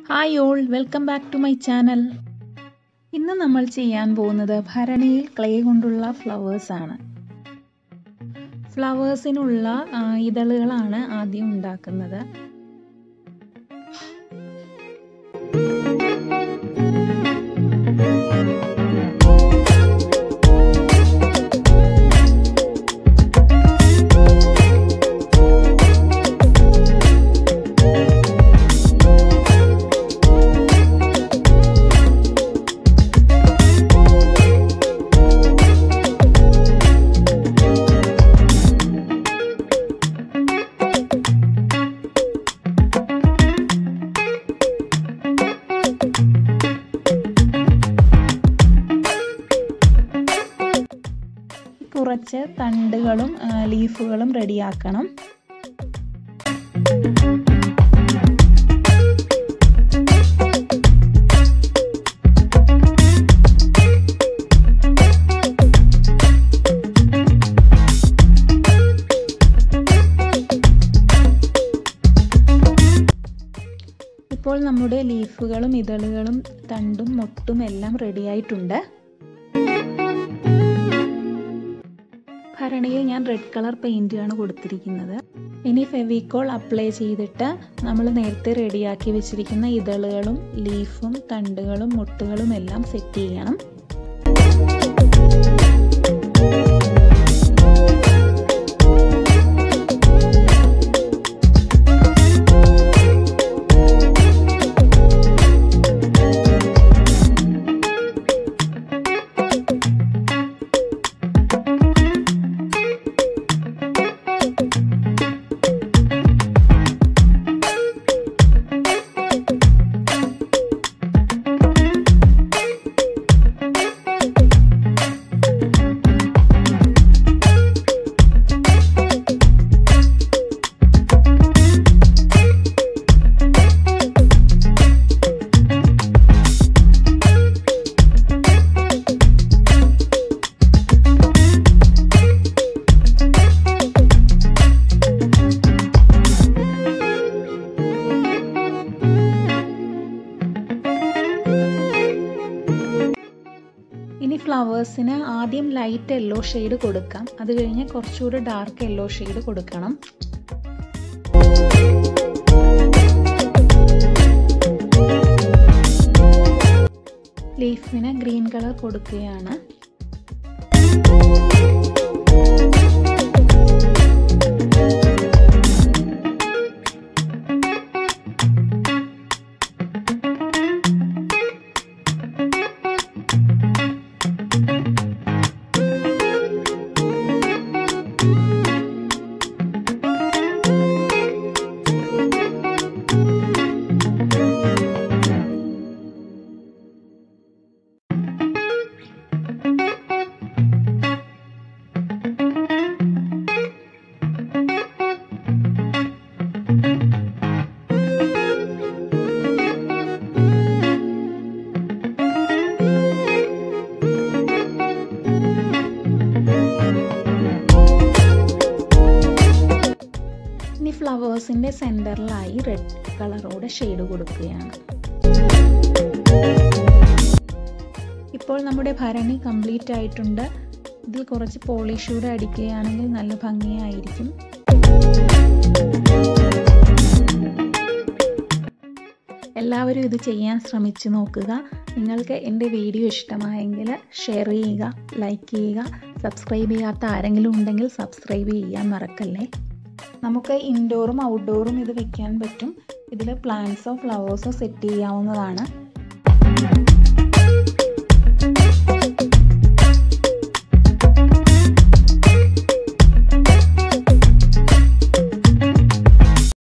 hi all welcome back to my channel ഇന്ന് നമ്മൾ ചെയ്യാൻ പോകുന്നത് ഭരണിയിൽ ക്ലേ കൊണ്ടുള്ള ഫ്ലവേഴ്സ് ആണ് ഫ്ലവേഴ്സിനുള്ള ആ, ഇതളുകളാണ് ആദ്യം ഉണ്ടാക്കുന്നത് കുറച്ച് തണ്ടുകളും ആ, ലീഫുകളും റെഡിയാക്കണം ഇപ്പോൾ നമ്മുടെ ലീഫുകളും ഇതളുകളും തണ്ടും മൊട്ടും എല്ലാം റെഡിയായിട്ടുണ്ട് ഭരണിയിൽ ഞാൻ റെഡ് കളർ പെയിൻ്റാണ് കൊടുത്തിരിക്കുന്നത് ഇനി ഫെവിക്കോൾ അപ്ലൈ ചെയ്തിട്ട് നമ്മൾ നേരത്തെ റെഡിയാക്കി വെച്ചിരിക്കുന്ന ഇതളുകളും ലീഫും തണ്ടുകളും മുട്ടുകളും എല്ലാം സെറ്റ് ചെയ്യണം ഇനി ഫ്ലവേഴ്സിന് ആദ്യം ലൈറ്റ് യെല്ലോ ഷെയ്ഡ് കൊടുക്കാം അത് കഴിഞ്ഞ് കുറച്ചുകൂടി ഡാർക്ക് യെല്ലോ ഷെയ്ഡ് കൊടുക്കണം ലീഫിന് ഗ്രീൻ കളർ കൊടുക്കുകയാണ് ഇനി ഫ്ലവേഴ്സിൻ്റെ സെൻറ്ററിലായി റെഡ് കളറോടെ ഷെയ്ഡ് കൊടുക്കുകയാണ് ഇപ്പോൾ നമ്മുടെ ഭരണി കംപ്ലീറ്റ് ആയിട്ടുണ്ട് ഇതിൽ കുറച്ച് പോളിഷ് കൂടെ അടിക്കുകയാണെങ്കിൽ നല്ല ഭംഗിയായിരിക്കും എല്ലാവരും ഇത് ചെയ്യാൻ ശ്രമിച്ചു നോക്കുക നിങ്ങൾക്ക് എൻ്റെ വീഡിയോ ഇഷ്ടമായെങ്കിൽ ഷെയർ ചെയ്യുക ലൈക്ക് ചെയ്യുക സബ്സ്ക്രൈബ് ചെയ്യാത്ത ആരെങ്കിലും ഉണ്ടെങ്കിൽ സബ്സ്ക്രൈബ് ചെയ്യാൻ മറക്കല്ലേ നമുക്ക് ഇൻഡോറും ഔട്ട്ഡോറും ഇത് വെക്കാൻ പറ്റും ഇതിൽ പ്ലാന്റ്സോ ഫ്ലവേഴ്സോ സെറ്റ് ചെയ്യാവുന്നതാണ്